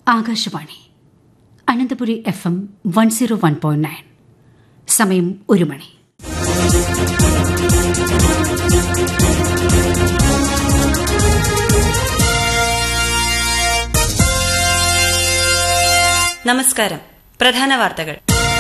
Akashvani Ananthapuri F M one zero one point nine സമയം ഒരു മണി നമസ്കാരം പ്രധാന വാർത്തകൾ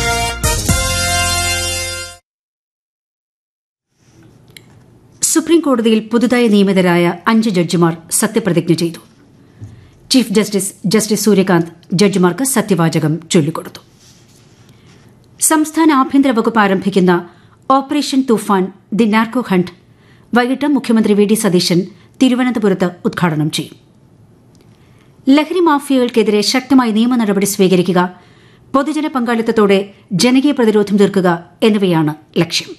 സുപ്രീം കോടതിയിൽ പുതുതായി നിയമിതരായ അഞ്ച് ജഡ്ജിമാർ സത്യപ്രതിജ്ഞ ചെയ്തു ചീഫ് ജസ്റ്റിസ് ജസ്റ്റിസ് സൂര്യകാന്ത് ജഡ്ജിമാർക്ക് സത്യവാചകം ചൊല്ലിക്കൊടുത്തു സംസ്ഥാന ആഭ്യന്തര വകുപ്പ് ആരംഭിക്കുന്ന operation Toofan the narco hunt വൈകിട്ട് മുഖ്യമന്ത്രി വി ഡി സതീശൻ തിരുവനന്തപുരത്ത് ഉദ്ഘാടനം ചെയ്യും ലഹരി മാഫിയകൾക്കെതിരെ ശക്തമായ നിയമ നടപടി സ്വീകരിക്കുക പൊതുജന പങ്കാളിത്തത്തോടെ ജനകീയ പ്രതിരോധം തീർക്കുക എന്നിവയാണ് ലക്ഷ്യം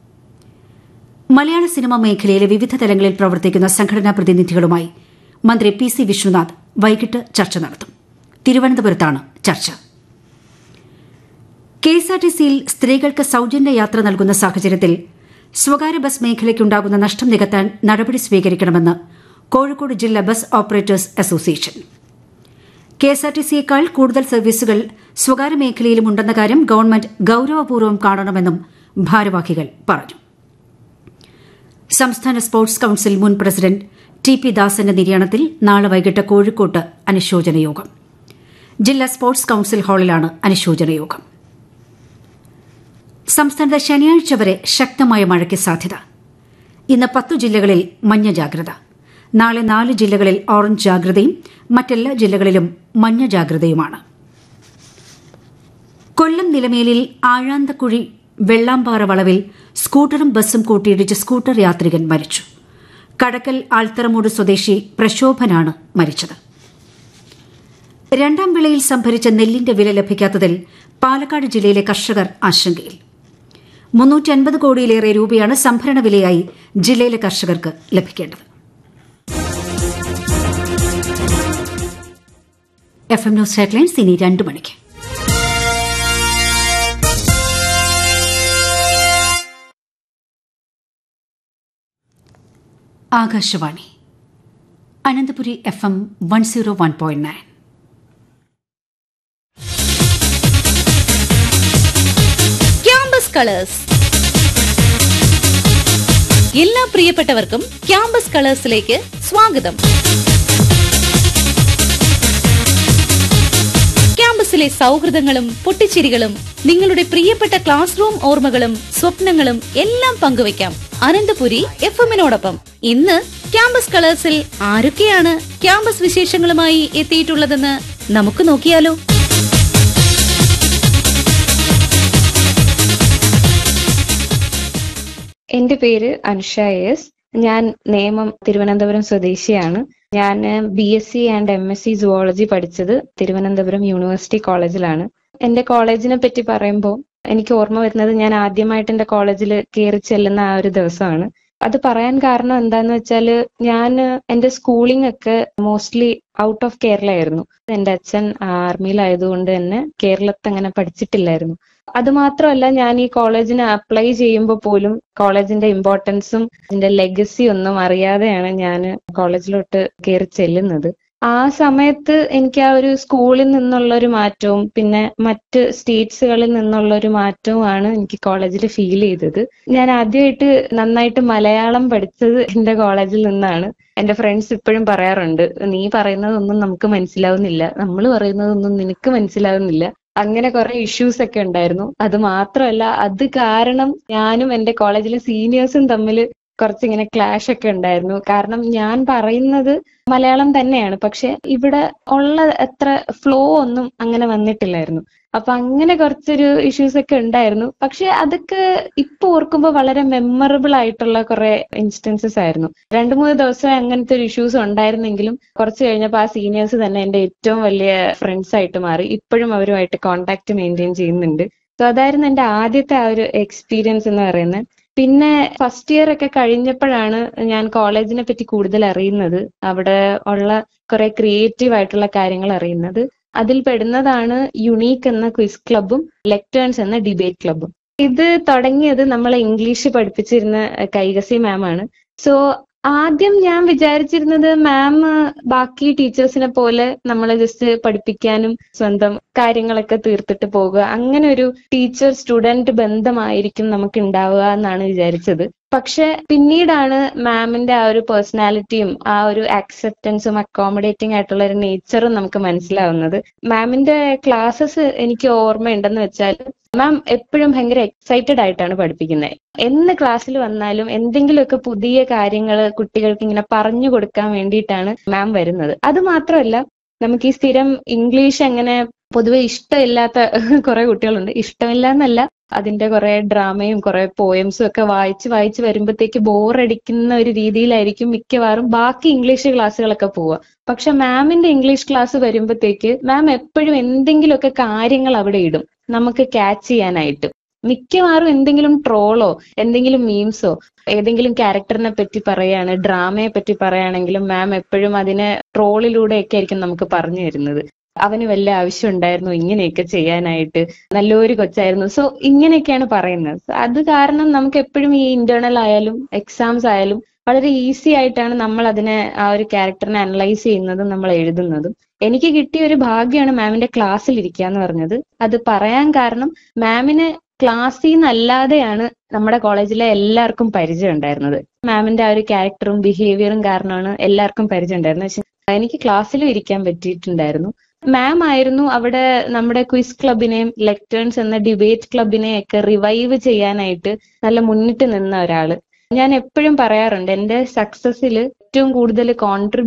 മലയാള സിനിമാ മേഖലയിലെ വിവിധ തലങ്ങളിൽ പ്രവർത്തിക്കുന്ന സംഘടനാ പ്രതിനിധികളുമായി മന്ത്രി പി സി വിശ്വനാഥ് വൈകിട്ട് ചർച്ച നടത്തും തിരുവനന്തപുരത്താണ് ചർച്ച കെഎസ്ആർടിസിയിൽ സ്ത്രീകൾക്ക് സൌജന്യ യാത്ര നൽകുന്ന സാഹചര്യത്തിൽ സ്വകാര്യ ബസ് മേഖലയ്ക്കുണ്ടാകുന്ന നഷ്ടം നികത്താൻ നടപടി സ്വീകരിക്കണമെന്ന് കോഴിക്കോട് ജില്ലാ ബസ് ഓപ്പറേറ്റേഴ്സ് അസോസിയേഷൻ കെഎസ്ആർടിസിയേക്കാൾ കൂടുതൽ സർവീസുകൾ സ്വകാര്യ മേഖലയിലും ഉണ്ടെന്ന കാര്യം ഗവൺമെന്റ് ഗൌരവപൂർവ്വം കാണണമെന്നും ഭാരവാഹികൾ പറഞ്ഞു സംസ്ഥാന സ്പോർട്സ് കൌൺസിൽ മുൻ പ്രസിഡന്റ് ടി പി ദാസന്റെ നിര്യാണത്തിൽ നാളെ വൈകിട്ട് കോഴിക്കോട്ട് അനുശോചന യോഗം ജില്ലാ സ്പോർട്സ് കൌൺസിൽ ഹാളിലാണ് അനുശോചന യോഗം സംസ്ഥാനത്ത് ശനിയാഴ്ച വരെ ശക്തമായ മഴയ്ക്ക് സാധ്യത ഇന്ന് പത്തു ജില്ലകളിൽ മഞ്ഞ ജാഗ്രത നാളെ നാല് ജില്ലകളിൽ ഓറഞ്ച് ജാഗ്രതയും മറ്റെല്ലാ ജില്ലകളിലും മഞ്ഞ ജാഗ്രതയുമാണ് കൊല്ലം നിലമേലിൽ ആഴാന്തക്കുഴി വെള്ളാമ്പാറ വളവിൽ സ്കൂട്ടറും ബസ്സും കൂട്ടിയിടിച്ച് സ്കൂട്ടർ യാത്രികൻ മരിച്ചു കടക്കൽ ആൽത്തറമൂട് സ്വദേശി പ്രശോഭനാണ് മരിച്ചത് രണ്ടാം വിളയിൽ സംഭരിച്ച നെല്ലിന്റെ വില ലഭിക്കാത്തതിൽ പാലക്കാട് ജില്ലയിലെ കർഷകർ ആശങ്കയിൽ മുന്നൂറ്റി അൻപത് കോടിയിലേറെ രൂപയാണ് സംഭരണ വിലയായി ജില്ലയിലെ കർഷകർക്ക് ലഭിക്കേണ്ടത് എഫ് എം ന്യൂസ് ഹെഡ്ലൈൻസ് ഇനി രണ്ടു മണിക്ക് Akashvani Ananthapuri F M one zero one point nine campus colours എല്ലാ പ്രിയപ്പെട്ടവർക്കും ക്യാമ്പസ് കളേഴ്സിലേക്ക് സ്വാഗതം ക്യാമ്പസിലെ സൗഹൃദങ്ങളും പൊട്ടിച്ചിരികളും നിങ്ങളുടെ പ്രിയപ്പെട്ട ക്ലാസ് റൂം ഓർമ്മകളും സ്വപ്നങ്ങളും എല്ലാം പങ്കുവയ്ക്കാം അനന്തപുരി എഫ് എമ്മിനോടൊപ്പം ഇന്ന് ക്യാമ്പസ് കളേഴ്സിൽ ആരൊക്കെയാണ് ക്യാമ്പസ് വിശേഷങ്ങളുമായി എത്തിയിട്ടുള്ളതെന്ന് നമുക്ക് നോക്കിയാലോ എന്റെ പേര് അനുഷ എസ് ഞാൻ നേമം തിരുവനന്തപുരം സ്വദേശിയാണ് ഞാൻ B S C and M S C zoology പഠിച്ചത് തിരുവനന്തപുരം യൂണിവേഴ്സിറ്റി കോളേജിലാണ് എന്റെ കോളേജിനെ പറ്റി പറയുമ്പോൾ എനിക്ക് ഓർമ്മ വരുന്നത് ഞാൻ ആദ്യമായിട്ട് എന്റെ കോളേജിൽ കയറി ചെല്ലുന്ന ആ ഒരു ദിവസമാണ് അത് പറയാൻ കാരണം എന്താന്ന് വെച്ചാല് ഞാൻ എന്റെ സ്കൂളിംഗ് ഒക്കെ മോസ്റ്റ്ലി ഔട്ട് ഓഫ് കേരള ആയിരുന്നു എന്റെ അച്ഛൻ ആർമിയിലായതുകൊണ്ട് തന്നെ കേരളത്തിൽ അങ്ങനെ പഠിച്ചിട്ടില്ലായിരുന്നു അത് മാത്രമല്ല ഞാൻ ഈ കോളേജിന് അപ്ലൈ ചെയ്യുമ്പോൾ പോലും കോളേജിന്റെ ഇമ്പോർട്ടൻസും അതിന്റെ ലെഗസി ഒന്നും അറിയാതെയാണ് ഞാൻ കോളേജിലോട്ട് കയറി ചെല്ലുന്നത് ആ സമയത്ത് എനിക്ക് ആ ഒരു സ്കൂളിൽ നിന്നുള്ള ഒരു മാറ്റവും പിന്നെ മറ്റ് സ്റ്റേറ്റ്സുകളിൽ നിന്നുള്ള ഒരു മാറ്റവുമാണ് എനിക്ക് കോളേജിൽ ഫീൽ ചെയ്തത് ഞാൻ ആദ്യമായിട്ട് നന്നായിട്ട് മലയാളം പഠിച്ചത് എന്റെ കോളേജിൽ നിന്നാണ് എന്റെ ഫ്രണ്ട്സ് ഇപ്പോഴും പറയാറുണ്ട് നീ പറയുന്നതൊന്നും നമുക്ക് മനസ്സിലാവുന്നില്ല നമ്മൾ പറയുന്നതൊന്നും നിനക്ക് മനസ്സിലാവുന്നില്ല അങ്ങനെ കുറെ ഇഷ്യൂസ് ഒക്കെ ഉണ്ടായിരുന്നു അത് മാത്രമല്ല അത് കാരണം ഞാനും എന്റെ കോളേജിലെ സീനിയേഴ്സും തമ്മിൽ കുറച്ചിങ്ങനെ ക്ലാഷ് ഒക്കെ ഉണ്ടായിരുന്നു കാരണം ഞാൻ പറയുന്നത് മലയാളം തന്നെയാണ് പക്ഷെ ഇവിടെ ഉള്ള അത്ര ഫ്ലോ ഒന്നും അങ്ങനെ വന്നിട്ടില്ലായിരുന്നു അപ്പൊ അങ്ങനെ കുറച്ചൊരു ഇഷ്യൂസ് ഒക്കെ ഉണ്ടായിരുന്നു പക്ഷെ അതൊക്കെ ഇപ്പൊ ഓർക്കുമ്പോൾ വളരെ മെമ്മറബിൾ ആയിട്ടുള്ള കുറെ ഇൻസ്റ്റൻസസ് ആയിരുന്നു രണ്ടു മൂന്ന് ദിവസം അങ്ങനത്തെ ഒരു ഇഷ്യൂസ് ഉണ്ടായിരുന്നെങ്കിലും കുറച്ച് കഴിഞ്ഞപ്പോൾ ആ സീനിയേഴ്സ് തന്നെ എന്റെ ഏറ്റവും വലിയ ഫ്രണ്ട്സ് ആയിട്ട് മാറി ഇപ്പോഴും അവരുമായിട്ട് കോണ്ടാക്ട് മെയിൻറ്റെയിൻ ചെയ്യുന്നുണ്ട് സോ അതായിരുന്നു എന്റെ ആദ്യത്തെ ആ ഒരു എക്സ്പീരിയൻസ് എന്ന് പറയുന്നത് പിന്നെ ഫസ്റ്റ് ഇയർ ഒക്കെ കഴിഞ്ഞപ്പോഴാണ് ഞാൻ കോളേജിനെ പറ്റി കൂടുതൽ അറിയുന്നത് അവിടെ ഉള്ള കുറെ ക്രിയേറ്റീവ് ആയിട്ടുള്ള കാര്യങ്ങൾ അറിയുന്നത് അതിൽ പെടുന്നതാണ് യുണീക്ക് എന്ന ക്വിസ് ക്ലബും ലെക്ടേൺസ് എന്ന ഡിബേറ്റ് ക്ലബും ഇത് തുടങ്ങിയത് നമ്മളെ ഇംഗ്ലീഷ് പഠിപ്പിച്ചിരുന്ന കൈകസി മാം ആണ് സോ ആദ്യം ഞാൻ വിചാരിച്ചിരുന്നത് മാം ബാക്കി ടീച്ചേഴ്സിനെ പോലെ നമ്മളെ ജസ്റ്റ് പഠിപ്പിക്കാനും സ്വന്തം കാര്യങ്ങളൊക്കെ തീർത്തിട്ട് പോകുക അങ്ങനെ ഒരു ടീച്ചർ സ്റ്റുഡന്റ് ബന്ധമായിരിക്കും നമുക്ക് ഉണ്ടാവുക എന്നാണ് വിചാരിച്ചത് പക്ഷെ പിന്നീടാണ് മാമിന്റെ ആ ഒരു പേഴ്സണാലിറ്റിയും ആ ഒരു ആക്സെപ്റ്റൻസും അക്കോമഡേറ്റിംഗ് ആയിട്ടുള്ള ഒരു നേച്ചറും നമുക്ക് മനസ്സിലാവുന്നത് മാമിന്റെ ക്ലാസ്സസ് എനിക്ക് ഓർമ്മയുണ്ടെന്ന് വെച്ചാൽ മാം എപ്പോഴും ഭയങ്കര എക്സൈറ്റഡ് ആയിട്ടാണ് പഠിപ്പിക്കുന്നത് എന്ന് ക്ലാസ്സിൽ വന്നാലും എന്തെങ്കിലുമൊക്കെ പുതിയ കാര്യങ്ങൾ കുട്ടികൾക്ക് ഇങ്ങനെ പറഞ്ഞു കൊടുക്കാൻ വേണ്ടിയിട്ടാണ് മാം വരുന്നത് അത് മാത്രമല്ല നമുക്ക് ഈ സ്ഥിരം ഇംഗ്ലീഷ് അങ്ങനെ പൊതുവെ ഇഷ്ടമില്ലാത്ത കുറെ കുട്ടികളുണ്ട് ഇഷ്ടമില്ല എന്നല്ല അതിന്റെ കുറെ ഡ്രാമയും കുറെ പോയംസും ഒക്കെ വായിച്ച് വായിച്ച് വരുമ്പോഴത്തേക്ക് ബോറടിക്കുന്ന ഒരു രീതിയിലായിരിക്കും മിക്കവാറും ബാക്കി ഇംഗ്ലീഷ് ക്ലാസ്സുകളൊക്കെ പോവുക പക്ഷെ മാമിന്റെ ഇംഗ്ലീഷ് ക്ലാസ് വരുമ്പോഴത്തേക്ക് മാം എപ്പോഴും എന്തെങ്കിലുമൊക്കെ കാര്യങ്ങൾ അവിടെ ഇടും നമുക്ക് ക്യാച്ച് ചെയ്യാനായിട്ട് മിക്കവാറും എന്തെങ്കിലും ട്രോളോ എന്തെങ്കിലും മീംസോ ഏതെങ്കിലും ക്യാരക്ടറിനെ പറ്റി പറയാണ് ഡ്രാമയെ പറ്റി പറയുകയാണെങ്കിലും മാം എപ്പോഴും അതിനെ ട്രോളിലൂടെയൊക്കെ ആയിരിക്കും നമുക്ക് പറഞ്ഞു തരുന്നത് അവന് വല്ല ആവശ്യം ഉണ്ടായിരുന്നു ഇങ്ങനെയൊക്കെ ചെയ്യാനായിട്ട് നല്ലൊരു കൊച്ചായിരുന്നു സോ ഇങ്ങനെയൊക്കെയാണ് പറയുന്നത് So അത് കാരണം നമുക്ക് എപ്പോഴും ഈ ഇന്റേണൽ ആയാലും എക്സാംസ് ആയാലും വളരെ ഈസി ആയിട്ടാണ് നമ്മൾ അതിനെ ആ ഒരു ക്യാരക്ടറിനെ അനലൈസ് ചെയ്യുന്നതും നമ്മൾ എഴുതുന്നതും എനിക്ക് കിട്ടിയ ഒരു ഭാഗ്യമാണ് മാമിന്റെ ക്ലാസ്സിൽ ഇരിക്കുക എന്ന് പറഞ്ഞത് അത് പറയാൻ കാരണം മാമിന് ക്ലാസ്സിൽ നിന്നല്ലാതെയാണ് നമ്മുടെ കോളേജിലെ എല്ലാവർക്കും പരിചയം ഉണ്ടായിരുന്നത് മാമിന്റെ ആ ഒരു ക്യാരക്ടറും ബിഹേവിയറും കാരണമാണ് എല്ലാവർക്കും പരിചയം ഉണ്ടായിരുന്നത് പക്ഷെ എനിക്ക് ക്ലാസ്സിലും ഇരിക്കാൻ പറ്റിയിട്ടുണ്ടായിരുന്നു മാം ആയിരുന്നു അവിടെ നമ്മുടെ ക്വിസ് ക്ലബിനെയും ലെക്ടേൺസ് എന്ന ഡിബേറ്റ് ക്ലബിനെയും ഒക്കെ റിവൈവ് ചെയ്യാനായിട്ട് നല്ല മുന്നിട്ട് നിന്ന ഒരാള് ഞാൻ എപ്പോഴും പറയാറുണ്ട് എന്റെ സക്സസിൽ ഏറ്റവും കൂടുതൽ കോൺട്രിബ്യൂട്ട്